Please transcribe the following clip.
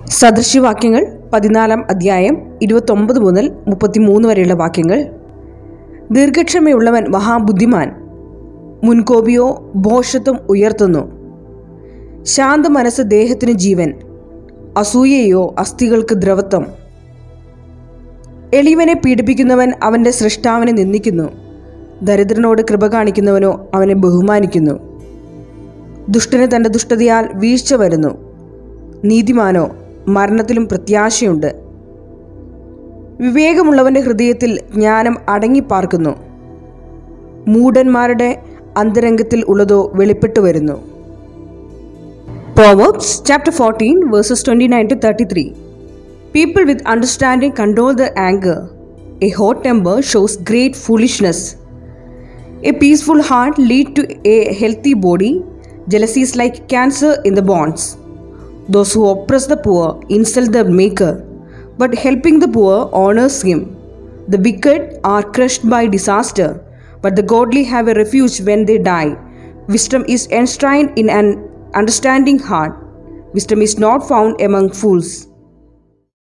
സദൃശ്യവാക്യങ്ങൾ പതിനാലാം അധ്യായം ഇരുപത്തൊമ്പത് മുതൽ മുപ്പത്തിമൂന്ന് വരെയുള്ള വാക്യങ്ങൾ ദീർഘക്ഷമയുള്ളവൻ മഹാബുദ്ധിമാൻ മുൻകോപിയോ ഭോഷത്വം ഉയർത്തുന്നു ശാന്ത മനസ്സ് ദേഹത്തിന് ജീവൻ അസൂയയോ അസ്ഥികൾക്ക് ദ്രവത്വം എളിയവനെ പീഡിപ്പിക്കുന്നവൻ അവൻ്റെ സൃഷ്ടാവിനെ നിന്ദിക്കുന്നു ദരിദ്രനോട് കൃപ കാണിക്കുന്നവനോ അവനെ ബഹുമാനിക്കുന്നു ദുഷ്ടന് തൻ്റെ ദുഷ്ടതയാൽ വീഴ്ച വരുന്നു നീതിമാനോ മരണത്തിലും പ്രത്യാശയുണ്ട് വിവേകമുള്ളവൻ്റെ ഹൃദയത്തിൽ ജ്ഞാനം അടങ്ങിപ്പാർക്കുന്നു മൂഢന്മാരുടെ അന്തരംഗത്തിൽ ഉള്ളതോ വെളിപ്പെട്ടു വരുന്നു Proverbs chapter 14 verses 29 to 33 People with understanding control their anger. A hot temper shows great foolishness. A peaceful heart lead to a healthy body. Jealousy is like cancer in the bonds. Those who oppress the poor insult the maker, but helping the poor honors him. The wicked are crushed by disaster, but the godly have a refuge when they die. Wisdom is enshrined in an understanding heart. Wisdom is not found among fools.